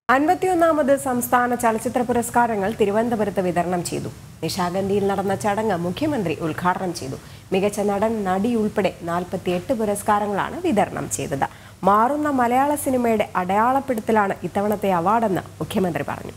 അൻപത്തിയൊന്നാമത് സംസ്ഥാന ചലച്ചിത്ര പുരസ്കാരങ്ങൾ തിരുവനന്തപുരത്ത് വിതരണം ചെയ്തു നിശാഗന്ധിയിൽ നടന്ന ചടങ്ങ് മുഖ്യമന്ത്രി ഉദ്ഘാടനം ചെയ്തു മികച്ച നടൻ നടി ഉൾപ്പെടെ നാൽപ്പത്തിയെട്ട് പുരസ്കാരങ്ങളാണ് വിതരണം ചെയ്തത് മാറുന്ന മലയാള സിനിമയുടെ അടയാളപ്പെടുത്തലാണ് ഇത്തവണത്തെ അവാർഡെന്ന് മുഖ്യമന്ത്രി പറഞ്ഞു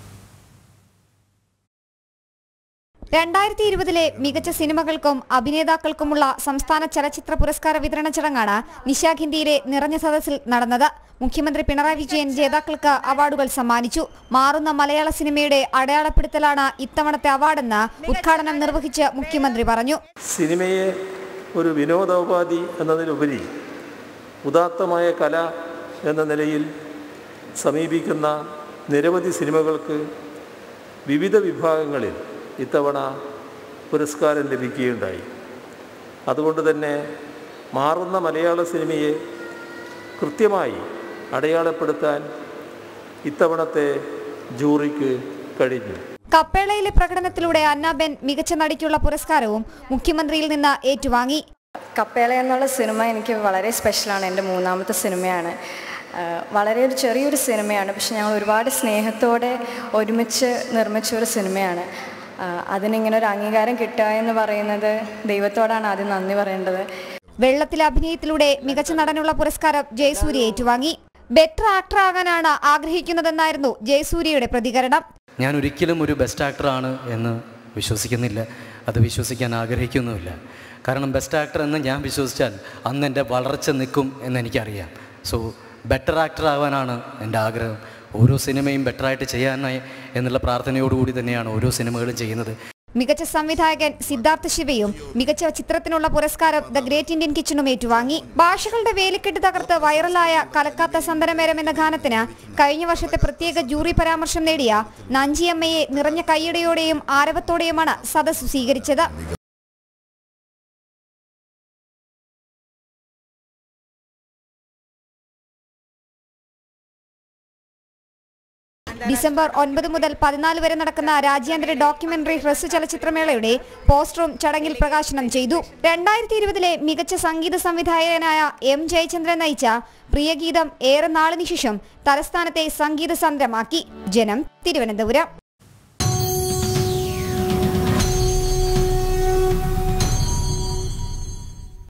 രണ്ടായിരത്തി ഇരുപതിലെ മികച്ച സിനിമകൾക്കും അഭിനേതാക്കൾക്കുമുള്ള സംസ്ഥാന ചലച്ചിത്ര പുരസ്കാര വിതരണ ചടങ്ങാണ് നിശാഖിന്ദിയിലെ നിറഞ്ഞ സദസ്സിൽ നടന്നത് മുഖ്യമന്ത്രി പിണറായി വിജയൻ ജേതാക്കൾക്ക് അവാർഡുകൾ സമ്മാനിച്ചു മാറുന്ന മലയാള സിനിമയുടെ അടയാളപ്പെടുത്തലാണ് ഇത്തവണത്തെ അവാർഡെന്ന് ഉദ്ഘാടനം നിർവഹിച്ച് മുഖ്യമന്ത്രി പറഞ്ഞു സിനിമയെ ഒരു വിനോദോപാധി എന്നതിലുപരി ഉദാത്തമായ കല എന്ന നിലയിൽ സമീപിക്കുന്ന നിരവധി സിനിമകൾക്ക് വിവിധ വിഭാഗങ്ങളിൽ ഇത്തവണ പുരസ്കാരം ലഭിക്കുകയുണ്ടായി അതുകൊണ്ട് തന്നെ മാറുന്ന മലയാള സിനിമയെ കൃത്യമായി അടയാളപ്പെടുത്താൻ ഇത്തവണത്തെ ജൂറിക്ക് കഴിഞ്ഞു കപ്പേളയിലെ പ്രകടനത്തിലൂടെ അന്നാബെൻ മികച്ച നടിക്കുള്ള പുരസ്കാരവും മുഖ്യമന്ത്രിയിൽ നിന്ന് ഏറ്റുവാങ്ങി കപ്പേള എന്നുള്ള സിനിമ എനിക്ക് വളരെ സ്പെഷ്യലാണ് എൻ്റെ മൂന്നാമത്തെ സിനിമയാണ് ആ, വളരെ ഒരു ചെറിയൊരു സിനിമയാണ് പക്ഷെ ഞങ്ങൾ ഒരുപാട് സ്നേഹത്തോടെ ഒരുമിച്ച് നിർമ്മിച്ച ഒരു സിനിമയാണ് ആ, അതിനിങ്ങനെ ഒരു അംഗീകാരം കിട്ടുക എന്ന് പറയുന്നത് ദൈവത്തോടാണ് ആദ്യം നന്ദി പറയേണ്ടത് വെള്ളത്തിലെ അഭിനയത്തിലൂടെ മികച്ച നടനുള്ള പുരസ്കാരം ജയസൂര്യ ഏറ്റുവാങ്ങി ബെറ്റർ ആക്ടർ ആകാനാണ് ആഗ്രഹിക്കുന്നതെന്നായിരുന്നു ജയസൂര്യയുടെ പ്രതികരണം ഞാൻ ഒരിക്കലും ഒരു ബെസ്റ്റ് ആക്ടറാണ് എന്ന് വിശ്വസിക്കുന്നില്ല അത് വിശ്വസിക്കാൻ ആഗ്രഹിക്കുന്നുമില്ല കാരണം ബെസ്റ്റ് ആക്ടർ എന്ന് ഞാൻ വിശ്വസിച്ചാൽ അന്ന് എൻ്റെ വളർച്ച നിൽക്കും എന്ന് എനിക്കറിയാം സോ ബെറ്റർ ആക്ടർ ആവാനാണ് എൻ്റെ ആഗ്രഹം ഓരോ സിനിമയും ബെറ്ററായിട്ട് ചെയ്യാനായി എന്നുള്ള പ്രാർത്ഥനയോടുകൂടി തന്നെയാണ് ഓരോ സിനിമകളും ചെയ്യുന്നത് മികച്ച സംവിധായകൻ സിദ്ധാർത്ഥ ശിവയും മികച്ച ചിത്രത്തിനുള്ള പുരസ്കാരം ദ ഗ്രേറ്റ് ഇന്ത്യൻ കിച്ചണും ഏറ്റുവാങ്ങി ഭാഷകളുടെ വേലിക്കെട്ട് തകർത്ത് വൈറലായ കലക്കാത്ത സന്തനമേരം എന്ന ഗാനത്തിന് കഴിഞ്ഞ വർഷത്തെ പ്രത്യേക ജൂറി പരാമർശം നേടിയ നഞ്ചിയമ്മയെ നിറഞ്ഞ കൈയടയോടെയും ആരവത്തോടെയുമാണ് സദസ് സ്വീകരിച്ചത് ഡിസംബർ ഒൻപത് മുതൽ പതിനാല് വരെ നടക്കുന്ന രാജ്യാന്തര ഡോക്യുമെന്ററി ഹ്രസ്വ ചലച്ചിത്രമേളയുടെ പോസ്റ്ററും ചടങ്ങിൽ പ്രകാശനം ചെയ്തു രണ്ടായിരത്തി ഇരുപതിലെ മികച്ച സംഗീത സംവിധായകനായ എം ജയചന്ദ്രൻ നയിച്ച പ്രിയഗീതം ഏറെ നാളിന് ശേഷം തലസ്ഥാനത്തെ സംഗീത സന്ദ്രമാക്കി ജനം തിരുവനന്തപുരം